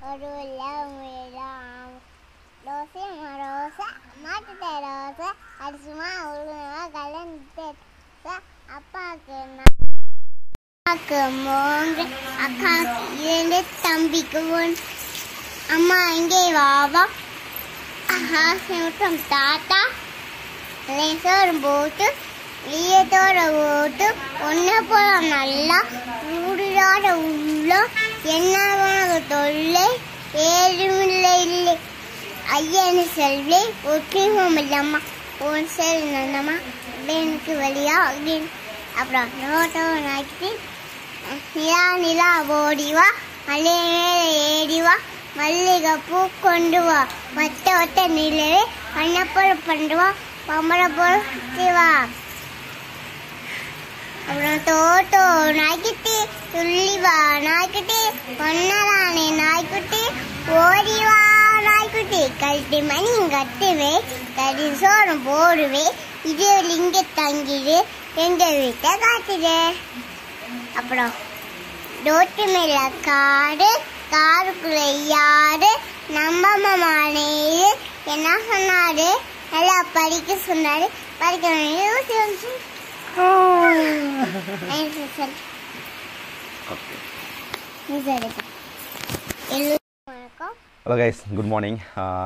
ஒரு இளம் ரோசை ரோசை மாட்டுட்ட ரோசை அது சும்மா ஒழுங்கா கலந்து அப்பாவுக்கு அக்காவுக்கு மூன்று அக்காவுக்கு இரண்டு தம்பிக்கு ஒன்று அம்மா இங்கே வாவா ஆசைமுட்டம் தாத்தா லேசோரம் போட்டு ஈயத்தோட போட்டு ஒன்றை போல நல்லா ஊடுறாட உள்ள என்ன உனக்கு தொல்லை ஏழுமில்லை இல்லை ஐயனு செல்வி ஒற்றுமும் இல்லம்மா உன் செல் நன்னம்மா எனக்கு வழியா அப்படின்னு அப்புறம் நோட்டோ நாக்கி நிலா நிலா ஓடி வா மலை மேலே ஏறி வா மல்லிகை பூ கொண்டு வா மத்த ஒத்த நிலவே பண்ணப்போல் பண்ணு வா பம்பரை போல் வா அப்புறம் தோட்டோ நாய்க்குட்டி துள்ளி வா நாய்க்குட்டி பொன்னராணி நாய்க்குட்டி ஓடி வா நாய்க்குட்டி கழட்டி மணி கட்டுவே கறி சோறும் போடுவே இது இங்க தங்கிடு எங்க வீட்டை காட்டுது அப்புறம் ரோட்டு மேல காடு காருக்குள்ள யாரு நம்ம மாமானே என்ன சொன்னாரு நல்லா படிக்க சொன்னாரு படிக்க வணக்கம் ஹலோ கைஸ் குட் மார்னிங்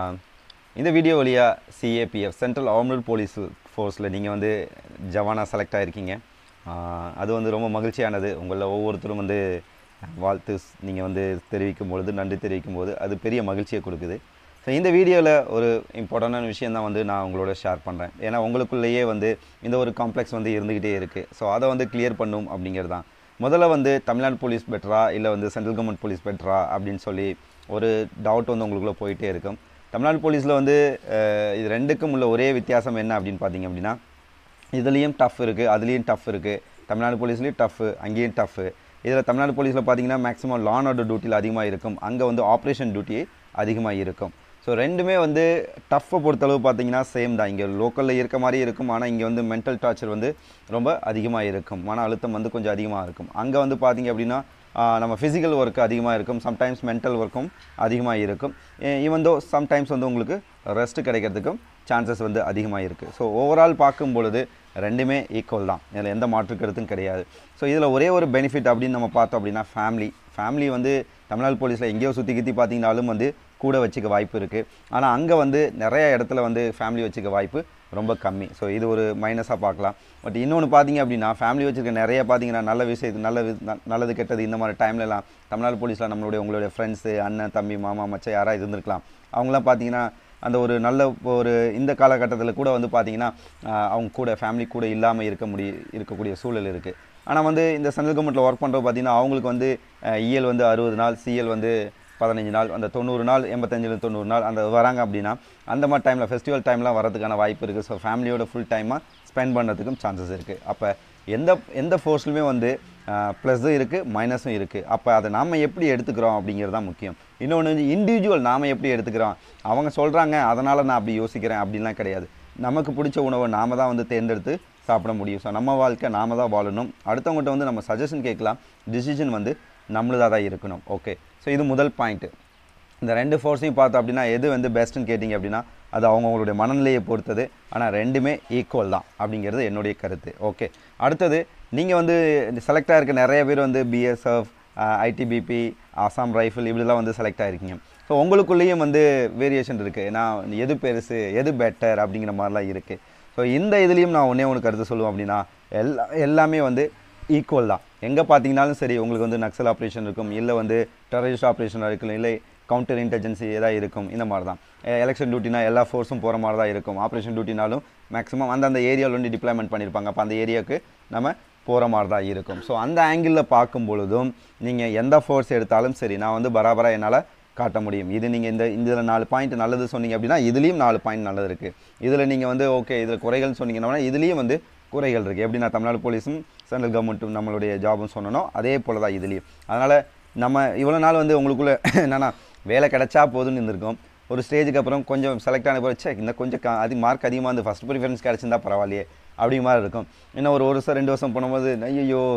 இந்த வீடியோ வழியாக சிஏபிஎஃப் சென்ட்ரல் ஆர்மட் போலீஸ் ஃபோர்ஸில் நீங்கள் வந்து ஜவானா செலக்ட் ஆகிருக்கீங்க ஆஹ் அது வந்து ரொம்ப மகிழ்ச்சியானது உங்களில் ஒவ்வொருத்தரும் வந்து வாழ்த்து நீங்கள் வந்து தெரிவிக்கும் பொழுது நன்றி தெரிவிக்கும் போது அது பெரிய மகிழ்ச்சியை கொடுக்குது ஸோ இந்த வீடியோவில் ஒரு இம்பார்ட்டண்டான விஷயம் தான் வந்து நான் உங்களோட ஷேர் பண்ணுறேன் ஏன்னா உங்களுக்குள்ளேயே வந்து இந்த ஒரு காம்ப்ளெக்ஸ் வந்து இருந்துக்கிட்டே இருக்குது ஸோ அதை வந்து கிளியர் பண்ணும் அப்படிங்கிறது தான் முதல்ல வந்து தமிழ்நாடு போலீஸ் பெட்டரா இல்லை வந்து சென்ட்ரல் கவர்மெண்ட் போலீஸ் பெட்டரா அப்படின்னு சொல்லி ஒரு டவுட் வந்து உங்களுக்குள்ளே போயிட்டே இருக்கும் தமிழ்நாடு போலீஸில் வந்து அஹ், இது ரெண்டுக்கும் உள்ள ஒரே வித்தியாசம் என்ன அப்படின்னு பார்த்தீங்க அப்படின்னா இதுலேயும் டஃப் இருக்குது அதுலேயும் டஃப் இருக்குது தமிழ்நாடு போலீஸ்லேயும் டஃப்பு அங்கேயும் டஃப்பு இதில் தமிழ்நாடு போலீஸில் பார்த்தீங்கன்னா மேக்ஸிமம் லான் ஆர்டர் டியூட்டியில் அதிகமாக இருக்கும் அங்கே வந்து ஆப்ரேஷன் டியூட்டி அதிகமாக இருக்கும் ஸோ ரெண்டுமே வந்து டஃப்பை பொறுத்தளவு பார்த்தீங்கன்னா சேம் தான் இங்கே லோக்கலில் இருக்க மாதிரி இருக்கும் ஆனால் இங்கே வந்து மென்டல் டார்ச்சர் வந்து ரொம்ப அதிகமாக இருக்கும் மன அழுத்தம் வந்து கொஞ்சம் அதிகமாக இருக்கும் அங்கே வந்து பார்த்தீங்க அப்படின்னா ஆஹ், நம்ம ஃபிசிக்கல் ஒர்க் அதிகமாக இருக்கும் சம்டைம்ஸ் மென்டல் ஒர்க்கும் அதிகமாக இருக்கும் ஈவன் தோ சம்டைம்ஸ் வந்து உங்களுக்கு ரெஸ்ட் கிடைக்கிறதுக்கும் சான்சஸ் வந்து அதிகமாக இருக்குது ஸோ ஓவரால் பார்க்கும் பொழுது ரெண்டுமே ஈக்குவல் தான் இதில் எந்த மாற்று கருத்தும் கிடையாது ஸோ இதில் ஒரே ஒரு பெனிஃபிட் அப்படின்னு நம்ம பார்த்தோம் அப்படின்னா ஃபேமிலி ஃபேமிலி வந்து தமிழ்நாடு போலீஸில் எங்கேயோ சுற்றி கித்தி பார்த்தீங்கனாலும் வந்து கூட வச்சுக்க வாய்ப்பு இருக்குது ஆனால் அங்கே வந்து நிறைய இடத்துல வந்து ஃபேமிலி வச்சுக்க வாய்ப்பு ரொம்ப கம்மி ஸோ இது ஒரு மைனஸாக பார்க்கலாம் பட் இன்னொன்று பார்த்தீங்க அப்படின்னா ஃபேமிலி வச்சுருக்க நிறைய பார்த்தீங்கன்னா நல்ல விஷயத்து நல்ல வி- ந- நல்லது கெட்டது இந்த மாதிரி டைம்லலாம் தமிழ்நாடு போலீஸில் நம்மளுடைய உங்களுடைய ஃப்ரெண்ட்ஸு அண்ணன் தம்பி மாமா மச்சான் யாராவது இருந்திருக்கலாம் அவங்களாம் பார்த்தீங்கன்னா அந்த ஒரு நல்ல ஒரு இந்த காலகட்டத்தில் கூட வந்து பார்த்தீங்கன்னா ஆஹ், அவங்க கூட ஃபேமிலி கூட இல்லாமல் இருக்க முடிய இருக்கக்கூடிய சூழல் இருக்குது ஆனால் வந்து இந்த சென்ட்ரல் கவர்மெண்ட்டில் ஒர்க் பண்ணுறோம் பார்த்தீங்கன்னா அவங்களுக்கு வந்து இஎல் வந்து அறுபது நாள் சிஎல் வந்து பதினஞ்சு நாள் அந்த தொண்ணூறு நாள் எண்பத்தஞ்சில் தொண்ணூறு நாள் அந்த வராங்க அப்படின்னா அந்த மாதிரி டைமில் ஃபெஸ்டிவல் டைம்லாம் வரதுக்கான வாய்ப்பு இருக்குது ஸோ ஃபேமிலியோட ஃபுல் டைமாக ஸ்பெண்ட் பண்ணுறதுக்கும் சான்சஸ் இருக்குது அப்போ எந்த எந்த ஃபோர்ஸ்லையுமே வந்து ப்ளஸ்ஸும் இருக்குது மைனஸும் இருக்குது அப்போ அதை நாம் எப்படி எடுத்துக்கிறோம் அப்படிங்கிறது தான் முக்கியம் இன்னொன்று வந்து இண்டிவிஜுவல் நாம் எப்படி எடுத்துக்கிறோம் அவங்க சொல்கிறாங்க அதனால் நான் அப்படி யோசிக்கிறேன் அப்படின்லாம் கிடையாது நமக்கு பிடிச்ச உணவை நாம தான் வந்து தேர்ந்தெடுத்து சாப்பிட முடியும் ஸோ நம்ம வாழ்க்கை நாம தான் வாழணும் அடுத்தவங்ககிட்ட வந்து நம்ம சஜஷன் கேட்கலாம் டிசிஷன் வந்து நம்மளதாக தான் இருக்கணும் ஓகே ஸோ இது முதல் பாயிண்ட்டு இந்த ரெண்டு ஃபோர்ஸையும் பார்த்தோம் அப்படின்னா எது வந்து பெஸ்ட்டுன்னு கேட்டிங்க அப்படின்னா அது அவங்கவுங்களுடைய மனநிலையை பொறுத்தது ஆனால் ரெண்டுமே ஈக்குவல் தான் அப்படிங்கிறது என்னுடைய கருத்து ஓகே அடுத்தது நீங்கள் வந்து செலக்ட் ஆகிருக்க நிறைய பேர் வந்து பிஎஸ்எஃப் ஐடிபிபி ஆசாம் ரைஃபிள் இப்படிலாம் வந்து செலக்ட் ஆகிருக்கீங்க ஸோ உங்களுக்குள்ளேயும் வந்து வேரியேஷன் இருக்குது ஏன்னா எது பெருசு எது பெட்டர் அப்படிங்கிற மாதிரிலாம் இருக்குது ஸோ இந்த இதுலேயும் நான் ஒன்றே ஒன்று கருத்து சொல்லுவேன் அப்படின்னா எல்லா எல்லாமே வந்து ஈக்குவல் தான் எங்கே பார்த்தீங்கனாலும் சரி உங்களுக்கு வந்து நக்சல் ஆப்ரேஷன் இருக்கும் இல்லை வந்து டெரரிஸ்ட் ஆப்ரேஷனாக இருக்கும் இல்லை கவுண்டர் இன்டெலிஜென்சி ஏதாவது இருக்கும் இந்த மாதிரி தான் எலெக்ஷன் டியூட்டினா எல்லா ஃபோர்ஸும் போகிற மாதிரி தான் இருக்கும் ஆப்ரேஷன் டியூட்டினாலும் மேக்ஸிமம் அந்தந்த ஏரியாவில் வந்து டிப்ளாய்மெண்ட் பண்ணியிருப்பாங்க அப்போ அந்த ஏரியாவுக்கு நம்ம போகிற மாதிரி தான் இருக்கும் ஸோ அந்த ஆங்கிளில் பார்க்கும் பொழுதும் நீங்கள் எந்த ஃபோர்ஸ் எடுத்தாலும் சரி நான் வந்து பராபராக என்னால் காட்ட முடியும் இது நீங்கள் இந்த இதில் நாலு பாயிண்ட் நல்லது சொன்னீங்க அப்படின்னா இதுலேயும் நாலு பாயிண்ட் நல்லது இருக்குது இதில் நீங்கள் வந்து ஓகே இதில் குறைகள்னு சொன்னீங்கன்னா இதுலேயும் வந்து குறைகள் இருக்குது எப்படி நான் தமிழ்நாடு போலீஸும் சென்ட்ரல் கவர்மெண்ட்டும் நம்மளுடைய ஜாபும் சொன்னனோ அதே போல் தான் இதுலேயும் அதனால் நம்ம இவ்வளோ நாள் வந்து உங்களுக்குள்ளே என்னென்னா வேலை கிடைச்சா போதும்னு இருந்திருக்கும் ஒரு ஸ்டேஜுக்கு அப்புறம் கொஞ்சம் செலக்ட் ஆன பிறகு ச்சே இன்னும் கொஞ்சம் க- அது மார்க் அதிகமாக வந்து ஃபஸ்ட் ப்ரிஃபரன்ஸ் கிடச்சிருந்தா பரவாயில்லையே அப்படி மாதிரி இருக்கும் இன்னும் ஒரு ஒரு வருஷம் ரெண்டு வருஷம் போகும்போது ஐயோ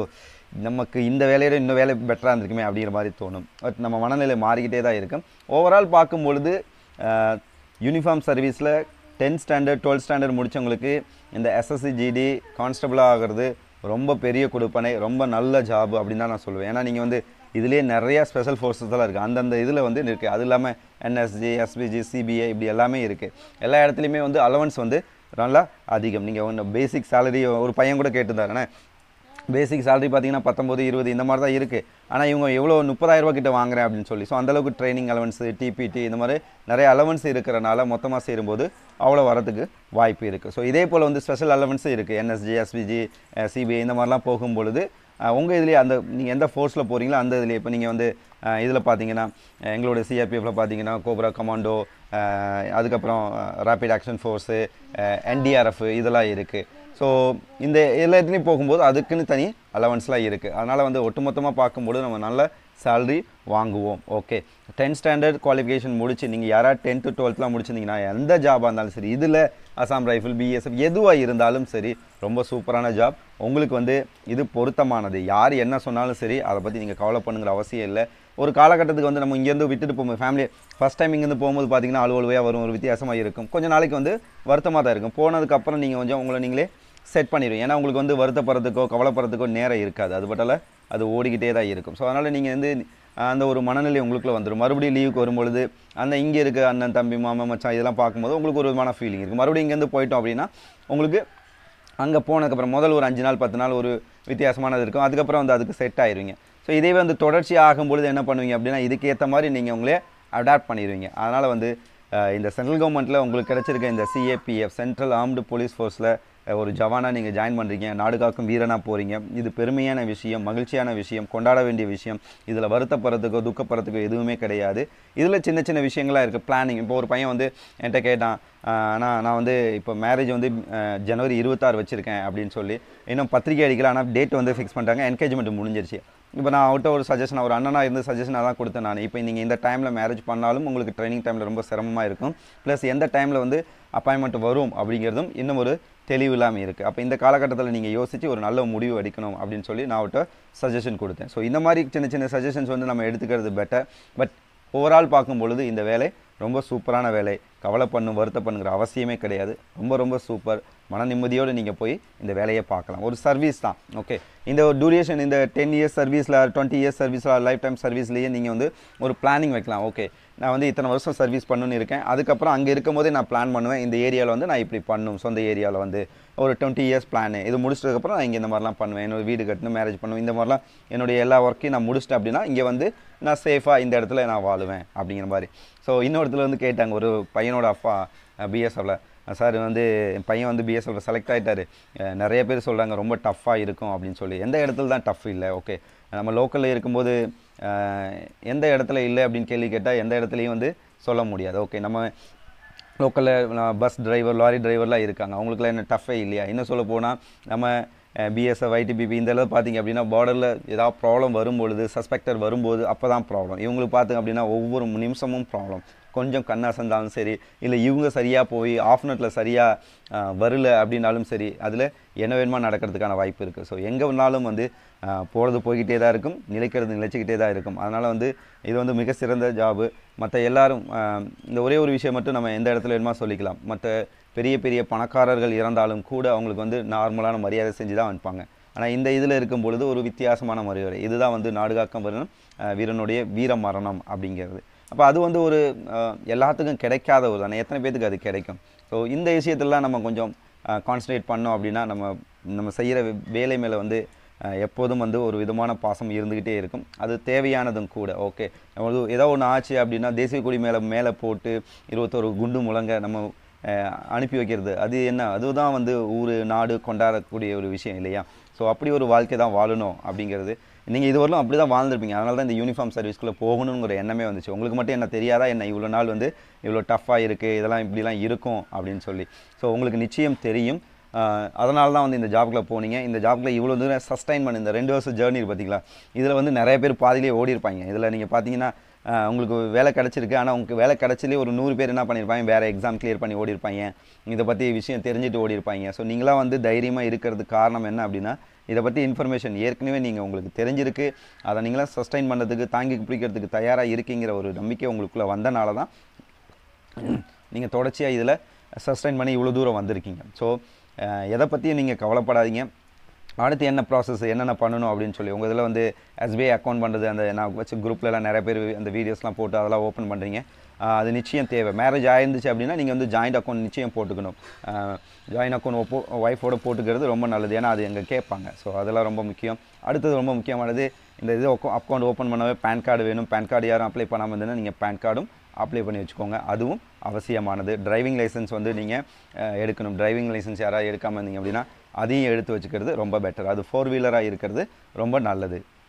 நமக்கு இந்த வேலையோட இன்னும் வேலை பெட்டராக இருந்திருக்குமே அப்படிங்கிற மாதிரி தோணும் பட் நம்ம மனநிலை மாறிக்கிட்டே தான் இருக்கும் ஓவரால் பார்க்கும் பொழுது யூனிஃபார்ம் சர்வீஸில் டென்த் ஸ்டாண்டர்ட் டுவெல்த் ஸ்டாண்டர்ட் முடித்தவங்களுக்கு இந்த எஸ்எஸ்சி ஜிடி கான்ஸ்டபிள் ஆகிறது ரொம்ப பெரிய கொடுப்பனை ரொம்ப நல்ல ஜாப் அப்படின்னு தான் நான் சொல்லுவேன் ஏன்னா நீங்கள் வந்து இதுலேயே நிறைய ஸ்பெஷல் ஃபோர்ஸஸ் எல்லாம் இருக்குது அந்தந்த இதில் வந்து இருக்குது அது இல்லாமல் என்எஸ்ஜி எஸ்பிஜி சிபிஐ இப்படி எல்லாமே இருக்குது எல்லா இடத்துலையுமே வந்து அலவன்ஸ் வந்து நல்லா அதிகம் நீங்கள் ஒன்று பேசிக் சேலரி ஒரு பையன் கூட கேட்டுருந்தாருண்ணே பேசிக் salary பார்த்தீங்கன்னா பத்தொம்பது இருபது இந்த மாதிரி தான் இருக்குது ஆனால் இவங்க எவ்வளோ முப்பதாயிரம் ரூபாய் கிட்ட வாங்குறேன் அப்படின்னு சொல்லி ஸோ அந்தளவுக்கு ட்ரைனிங் அலவன்ஸு டிபிடி இந்த மாதிரி நிறைய அலவன்ஸ் இருக்கிறனால மொத்தமாக சேரும்போது அவ்வளோ வரதுக்கு வாய்ப்பு இருக்குது ஸோ இதே போல் வந்து ஸ்பெஷல் அலவன்ஸும் இருக்குது என்எஸ்ஜி எஸ்பிஜி சிபிஐ இந்த மாதிரிலாம் போகும்பொழுது உங்கள் இதுலேயே அந்த நீங்கள் எந்த ஃபோர்ஸில் போகிறீங்களோ அந்த இதுலேயே இப்போ நீங்கள் வந்து இதில் பார்த்தீங்கன்னா அஹ் எங்களோட சிஆர்பிஎஃப்ல பார்த்தீங்கன்னா கோப்ரா கமாண்டோ அதுக்கப்புறம் ரேபிட் ஆக்ஷன் ஃபோர்ஸு என்டிஆர்எஃப் இதெல்லாம் இருக்குது ஸோ இந்த எல்லாத்துலேயும் போகும்போது அதுக்குன்னு தனி அலவன்ஸ்லாம் இருக்குது அதனால் வந்து ஒட்டுமொத்தமாக பார்க்கும்போது நம்ம நல்ல salary வாங்குவோம் ஓகே டென்த் ஸ்டாண்டர்ட் குவாலிஃபிகேஷன் முடிச்சு நீங்கள் யாராவது டென்த்து டுவெல்த்லாம் முடிச்சிருந்தீங்கன்னா எந்த ஜாபாக இருந்தாலும் சரி இதில் அசாம் ரைஃபிள் பிஎஸ்எஃப் எதுவாக இருந்தாலும் சரி ரொம்ப சூப்பரான ஜாப் உங்களுக்கு வந்து இது பொருத்தமானது யார் என்ன சொன்னாலும் சரி அதை பற்றி நீங்கள் கவலை பண்ணுங்கிற அவசியம் இல்லை ஒரு காலகட்டத்துக்கு வந்து நம்ம இங்கேருந்து விட்டுட்டு போகும்போது ஃபேமிலி ஃபஸ்ட் டைம் இங்கேருந்து போகும்போது பார்த்தீங்கன்னா அலுவலுவையாக வரும் ஒரு வித்தியாசமாக இருக்கும் கொஞ்ச நாளைக்கு வந்து வருத்தமாக தான் இருக்கும் போனதுக்கப்புறம் நீங்கள் கொஞ்சம் உங்களை நீங்களே செட் பண்ணிடும் ஏன்னா உங்களுக்கு வந்து வருத்தப்படுறதுக்கோ கவலைப்படுறதுக்கோ நேரம் இருக்காது அது பட்டால அது ஓடிக்கிட்டே தான் இருக்கும் ஸோ அதனால் நீங்கள் வந்து அந்த ஒரு மனநிலை உங்களுக்குள்ள வந்துடும் மறுபடியும் லீவுக்கு வரும்பொழுது அந்த இங்கே இருக்க அண்ணன் தம்பி மாமா மச்சான் இதெல்லாம் பார்க்கும்போது உங்களுக்கு ஒரு விதமான ஃபீலிங் இருக்குது மறுபடியும் இங்கேருந்து போயிட்டோம் அப்படின்னா உங்களுக்கு அங்கே போனதுக்கப்புறம் முதல் ஒரு அஞ்சு நாள் பத்து நாள் ஒரு வித்தியாசமானது இருக்கும் அதுக்கப்புறம் வந்து அதுக்கு செட் ஆயிருவீங்க ஸோ இதே வந்து தொடர்ச்சி ஆகும்பொழுது என்ன பண்ணுவீங்க அப்படின்னா இதுக்கேற்ற மாதிரி நீங்கள் உங்களே அடாப்ட் பண்ணிடுவீங்க அதனால் வந்து அஹ், இந்த சென்ட்ரல் கவர்மெண்ட்டில் உங்களுக்கு கிடைச்சிருக்க இந்த சிஏபிஎஃப் சென்ட்ரல் ஆர்ம்டு போலீஸ் ஃபோர்ஸில் ஒரு ஜவானா நீங்கள் ஜாயின் பண்ணுறீங்க நாடு காக்கும் வீரனாக போகிறீங்க இது பெருமையான விஷயம் மகிழ்ச்சியான விஷயம் கொண்டாட வேண்டிய விஷயம் இதில் வருத்தப்படுறதுக்கோ துக்கப்படுறதுக்கோ எதுவுமே கிடையாது இதில் சின்ன சின்ன விஷயங்களாக இருக்குது பிளானிங் இப்போ ஒரு பையன் வந்து என்கிட்ட கேட்டான் ஆனால் நான் வந்து இப்போ மேரேஜ் வந்து அஹ், ஜனவரி இருபத்தாறு வச்சுருக்கேன் அப்படின்னு சொல்லி இன்னும் பத்திரிக்கை அடிக்கல ஆனால் டேட் வந்து ஃபிக்ஸ் பண்ணிட்டாங்க என்கேஜ்மெண்ட் முடிஞ்சிருச்சு இப்போ நான் அவர்கிட்ட ஒரு சஜஷன் ஒரு அண்ணனா இருந்து சஜஷனாக தான் கொடுத்தேன் நான் இப்போ நீங்கள் இந்த டைமில் மேரேஜ் பண்ணாலும் உங்களுக்கு ட்ரைனிங் டைமில் ரொம்ப சிரமமாக இருக்கும் ப்ளஸ் எந்த டைமில் வந்து அப்பாயின்மெண்ட் வரும் அப்படிங்கிறதும் இன்னும் ஒரு தெளிவு இல்லாமல் இருக்குது அப்போ இந்த காலகட்டத்தில் நீங்கள் யோசித்து ஒரு நல்ல முடிவு எடுக்கணும் அப்படின்னு சொல்லி நான் அவர்கிட்ட சஜஷன் கொடுத்தேன் ஸோ இந்த மாதிரி சின்ன சின்ன சஜஷன்ஸ் வந்து நம்ம எடுத்துக்கிறது பெட்டர் பட் ஓவரால் பார்க்கும் பொழுது இந்த வேலை ரொம்ப சூப்பரான வேலை கவலை பண்ணும் வருத்த பண்ணுங்கிற அவசியமே கிடையாது ரொம்ப ரொம்ப சூப்பர் மன நிம்மதியோடு நீங்கள் போய் இந்த வேலையை பார்க்கலாம் ஒரு சர்வீஸ் தான் ஓகே இந்த ஒரு டூரேஷன் இந்த டென் இயர்ஸ் சர்வீஸில் டுவெண்ட்டி இயர்ஸ் சர்வீஸில் லைஃப் டைம் சர்வீஸ்லேயே நீங்கள் வந்து ஒரு பிளானிங் வைக்கலாம் ஓகே நான் வந்து இத்தனை வருஷம் சர்வீஸ் பண்ணணும்னு இருக்கேன் அதுக்கப்புறம் அங்கே இருக்கும் போதே நான் பிளான் பண்ணுவேன் இந்த ஏரியாவில் வந்து நான் இப்படி பண்ணும் சொந்த ஏரியாவில் வந்து ஒரு டுவெண்ட்டி இயர்ஸ் பிளான் இது முடிச்சதுக்கப்புறம் நான் இங்கே இந்த மாதிரிலாம் பண்ணுவேன் என்னோட வீடு கட்டணும் மேரேஜ் பண்ணுவேன் இந்த மாதிரிலாம் என்னுடைய எல்லா ஒர்க்கையும் நான் முடிச்சிட்டேன் அப்படின்னா இங்கே வந்து நான் சேஃபாக இந்த இடத்துல நான் வாழுவேன் அப்படிங்கிற மாதிரி ஸோ இன்னொருத்துல வந்து கேட்டாங்க ஒரு பையனோட அப்பா பிஎஸ்எஃப்ல சார் வந்து என் பையன் வந்து பிஎஸ்எஃப்ல செலக்ட் ஆகிட்டாரு நிறைய பேர் சொல்கிறாங்க ரொம்ப டஃப்பாக இருக்கும் அப்படின்னு சொல்லி எந்த இடத்துல தான் டஃப் இல்லை ஓகே நம்ம லோக்கலில் இருக்கும்போது அஹ், எந்த இடத்துல இல்லை அப்படின்னு கேள்வி கேட்டால் எந்த இடத்துலையும் வந்து சொல்ல முடியாது ஓகே நம்ம லோக்கலில் பஸ் டிரைவர் லாரி டிரைவர்லாம் இருக்காங்க அவங்களுக்குலாம் என்ன டஃபே இல்லையா இன்னும் சொல்ல போனால் நம்ம பிஎஸ்எஃப் ஐடிபிபி இந்த அளவு பார்த்தீங்க அப்படின்னா பார்டரில் ஏதாவது ப்ராப்ளம் வரும்பொழுது சஸ்பெக்டர் வரும்போது அப்போ தான் ப்ராப்ளம் இவங்களுக்கு பார்த்தீங்க அப்படின்னா ஒவ்வொரு நிமிஷமும் ப்ராப்ளம் கொஞ்சம் கண்ணாசந்தாலும் சரி இல்லை இவங்க சரியாக போய் ஆஃப் நெட்டில் சரியாக வரல அப்படின்னாலும் சரி அதில் என்ன வேணுமா நடக்கிறதுக்கான வாய்ப்பு இருக்குது ஸோ எங்கே வேணாலும் வந்து போகிறது போய்கிட்டே தான் இருக்கும் நிலைக்கிறது நிலைச்சிக்கிட்டே தான் இருக்கும் அதனால் வந்து இது வந்து மிக சிறந்த ஜாபு மற்ற எல்லாரும் ஆஹ், இந்த ஒரே ஒரு விஷயம் மட்டும் நம்ம எந்த இடத்துல வேணுமா சொல்லிக்கலாம் மற்ற பெரிய பெரிய பணக்காரர்கள் இறந்தாலும் கூட அவங்களுக்கு வந்து நார்மலான மரியாதை செஞ்சு தான் அனுப்பாங்க ஆனால் இந்த இதில் இருக்கும் பொழுது ஒரு வித்தியாசமான மரியாதை இதுதான் வந்து நாடுகாக்கம் வீரன் ஆஹ், வீரனுடைய வீர மரணம் அப்படிங்கிறது அப்போ அது வந்து ஒரு ஆஹ், எல்லாத்துக்கும் கிடைக்காத ஒரு தானே எத்தனை பேத்துக்கு அது கிடைக்கும் ஸோ இந்த விஷயத்துலலாம் நம்ம கொஞ்சம் கான்சன்ட்ரேட் பண்ணோம் அப்படின்னா நம்ம நம்ம செய்கிற வேலை மேலே வந்து அஹ், எப்போதும் வந்து ஒரு விதமான பாசம் இருந்துக்கிட்டே இருக்கும் அது தேவையானதும் கூட ஓகே ஒரு ஏதோ ஒன்று ஆச்சு அப்படின்னா தேசிய கொடி மேலே மேலே போட்டு இருபத்தொரு குண்டு முழங்க நம்ம அஹ், அனுப்பி வைக்கிறது அது என்ன அதுதான் வந்து ஊர் நாடு கொண்டாடக்கூடிய ஒரு விஷயம் இல்லையா ஸோ அப்படி ஒரு வாழ்க்கை தான் வாழணும் அப்படிங்கிறது நீங்கள் இதுவரையிலும் அப்படி தான் வாழ்ந்துருப்பீங்க அதனால தான் இந்த யூனிஃபார்ம் சர்வீஸ்க்குள்ளே போகணுங்கிற எண்ணமே வந்துச்சு உங்களுக்கு மட்டும் என்ன தெரியாதா என்ன இவ்வளோ நாள் வந்து இவ்வளோ டஃப்பாக இருக்குது இதெல்லாம் இப்படிலாம் இருக்கும் அப்படின்னு சொல்லி ஸோ உங்களுக்கு நிச்சயம் தெரியும் அதனால தான் வந்து இந்த ஜாப்குள்ளே போனீங்க இந்த ஜாப்ல இவ்வளோ தூரம் சஸ்டைன் பண்ண இந்த ரெண்டு வருஷம் ஜேர்னி பார்த்தீங்களா இதில் வந்து நிறைய பேர் பாதியிலே ஓடி இருப்பாங்க இதில் நீங்கள் பார்த்தீங்கன்னா ஆஹ் உங்களுக்கு வேலை கிடச்சிருக்கு ஆனால் உங்களுக்கு வேலை கிடச்சிலே ஒரு நூறு பேர் என்ன பண்ணியிருப்பாங்க வேறு எக்ஸாம் கிளியர் பண்ணி ஓடி இருப்பாங்க இதை பற்றி விஷயம் தெரிஞ்சுட்டு ஓடி இருப்பாங்க ஸோ நீங்களாம் வந்து தைரியமாக இருக்கிறதுக்கு காரணம் என்ன அப்படின்னா இதை பற்றி இன்ஃபர்மேஷன் ஏற்கனவே நீங்கள் உங்களுக்கு தெரிஞ்சிருக்கு அதை நீங்களாம் சஸ்டைன் பண்ணுறதுக்கு தாங்கி பிடிக்கிறதுக்கு தயாராக இருக்கீங்கிற ஒரு நம்பிக்கை உங்களுக்குள்ளே வந்தனால தான் நீங்கள் தொடர்ச்சியாக இதில் சஸ்டைன் பண்ணி இவ்வளோ தூரம் வந்திருக்கீங்க ஸோ எதை பற்றியும் நீங்கள் கவலைப்படாதீங்க அடுத்து என்ன ப்ராசஸ் என்னென்ன பண்ணணும் அப்படின்னு சொல்லி உங்கள் இதில் வந்து எஸ்பிஐ அக்கௌண்ட் பண்ணுறது அந்த நான் வச்ச குரூப்லலாம் நிறைய பேர் அந்த வீடியோஸ்லாம் போட்டு அதெல்லாம் ஓப்பன் பண்ணுறீங்க அது நிச்சயம் தேவை மேரேஜ் ஆயிருந்துச்சு அப்படின்னா நீங்கள் வந்து ஜாயிண்ட் அக்கௌண்ட் நிச்சயம் போட்டுக்கணும் ஜாயிண்ட் அக்கௌண்ட் ஒப்போ ஒய்ஃபோட போட்டுக்கிறது ரொம்ப நல்லது ஏன்னா அது எங்கே கேட்பாங்க ஸோ அதெல்லாம் ரொம்ப முக்கியம் அடுத்தது ரொம்ப முக்கியமானது இந்த இது அக்கௌண்ட் ஓப்பன் பண்ணவே பேன் கார்டு வேணும் பேன் கார்டு யாரும் அப்ளை பண்ணாமல் இருந்ததுன்னா நீங்கள் பேன் கார்டும் அப்ளை பண்ணி வச்சுக்கோங்க அதுவும் அவசியமானது டிரைவிங் லைசன்ஸ் வந்து நீங்கள் எடுக்கணும் டிரைவிங் லைசன்ஸ் யாராவது எடுக்காமல் இருந்தீங்க அப்படின்னா அதையும் எடுத்து வச்சுக்கிறது ரொம்ப பெட்டர் அது ஃபோர் வீலராக இருக்கிறது ரொம்ப நல்லது